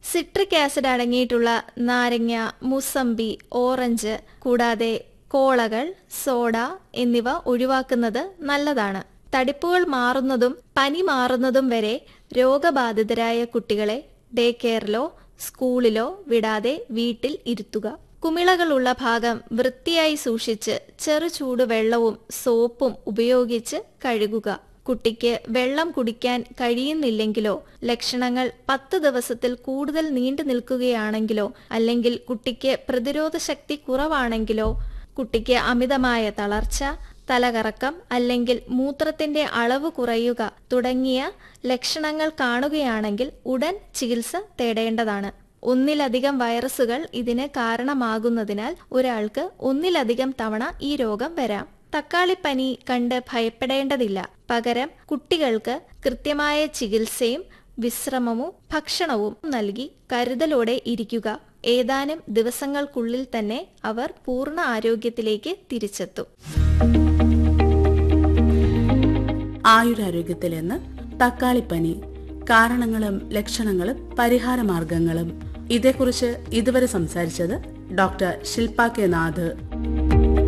citric acid അടങ്ങിയിട്ടുള്ള നാരങ്ങ mosambi orange കൂടാതെ കോളകൾ സോഡ എന്നിവ ഒഴിവാക്കുന്നത് നല്ലതാണ് തടിപ്പുകൾ മാറുന്നതും പനി മാറുന്നതും വരെ രോഗബാധിതരായ കുട്ടികളെ ഡേ കെയറിലോ സ്കൂളിലോ വിടാതെ വീട്ടിൽ ഇരുത്തുക കുമിളകളുള്ള ഭാഗം വൃത്തിയായി സൂക്ഷിച്ച് ചെറു ചൂടുവെള്ളവും സോപ്പും ഉപയോഗിച്ച് കഴുകുക കുട്ടിക്ക് വെള്ളം കുടിക്കാൻ കഴിയുന്നില്ലെങ്കിലോ ലക്ഷണങ്ങൾ പത്ത് ദിവസത്തിൽ കൂടുതൽ നീണ്ടു നിൽക്കുകയാണെങ്കിലോ അല്ലെങ്കിൽ കുട്ടിക്ക് പ്രതിരോധ ശക്തി കുറവാണെങ്കിലോ കുട്ടിക്ക് അമിതമായ തളർച്ച തലകറക്കം അല്ലെങ്കിൽ മൂത്രത്തിന്റെ അളവ് കുറയുക തുടങ്ങിയ ലക്ഷണങ്ങൾ കാണുകയാണെങ്കിൽ ഉടൻ ചികിത്സ തേടേണ്ടതാണ് ഒന്നിലധികം വൈറസുകൾ ഇതിന് കാരണമാകുന്നതിനാൽ ഒരാൾക്ക് ഒന്നിലധികം തവണ ഈ രോഗം വരാം തക്കാളിപ്പനി കണ്ട് ഭയപ്പെടേണ്ടതില്ല പകരം കുട്ടികൾക്ക് കൃത്യമായ ചികിത്സയും വിശ്രമവും ഭക്ഷണവും നൽകി കരുതലോടെ ഇരിക്കുക ഏതാനും ദിവസങ്ങൾക്കുള്ളിൽ തന്നെ അവർ പൂർണ്ണ ആരോഗ്യത്തിലേക്ക് തിരിച്ചെത്തും ആയുരാരോഗ്യത്തിൽ നിന്ന് തക്കാളിപ്പനി കാരണങ്ങളും ലക്ഷണങ്ങളും പരിഹാരമാർഗങ്ങളും ഇതേക്കുറിച്ച് ഇതുവരെ സംസാരിച്ചത് ഡോക്ടർ ശില്പ കെ നാഥ്